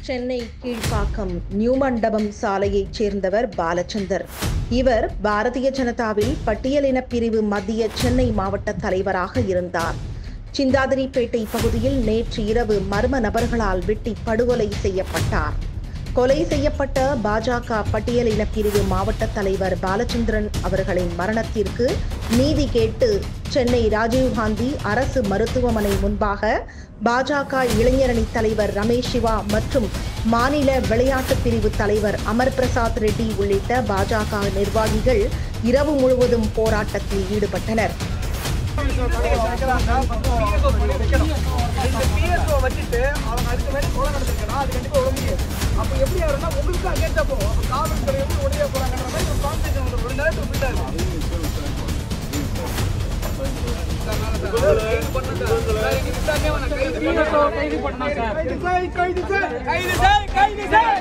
Chennai Kilpauk new மண்டபம் சாலையைச் சேர்ந்தவர் பாலச்சந்தர் இவர் பாரதிய ஜனதாவில் பட்டியலின பிரிவு மத்திய சென்னை மாவட்ட தலைவராக இருந்தார் சிந்தாதிரிப்பேட்டை பகுதியில் நேற்று இரவு மர்ம நபர்களால் வெட்டி படுகொலை செய்யப்பட்டார் கொலை செய்யப்பட்ட பாஜக பட்டியலின பிரிவு மாவட்ட தலைவர் பாலச்சந்திரன் அவர்களின் மரணத்திற்கு நீதி கேட்டு சென்னை ராஜீவ்காந்தி அரசு மருத்துவமனை முன்பாக பாஜக இளைஞரணி தலைவர் ரமேஷ் சிவா மற்றும் மாநில விளையாட்டுப் பிரிவு தலைவர் அமர் பிரசாத் ரெட்டி உள்ளிட்ட பாஜக நிர்வாகிகள் இரவு முழுவதும் போராட்டத்தில் ஈடுபட்டனர் பிஎஸ்ஓ வச்சுட்டு அவங்க அதுக்கு மேலே கொலை நடந்திருக்கா அது கண்டிப்பா ஒழுங்கு அப்போ எப்படி ஆகுதுன்னா உங்களுக்கு அகேன்ஸ்டா போகும் அப்போ காவல்துறை வந்து உடனே போறாங்கன்ற மாதிரி ஒரு கான்ஃபிடன்ஸ் வந்து ஒரு நேரத்தில் பில்ட் ஆகும் கைது பண்ணா சார் கைது சார் கைது சார் கைது சார்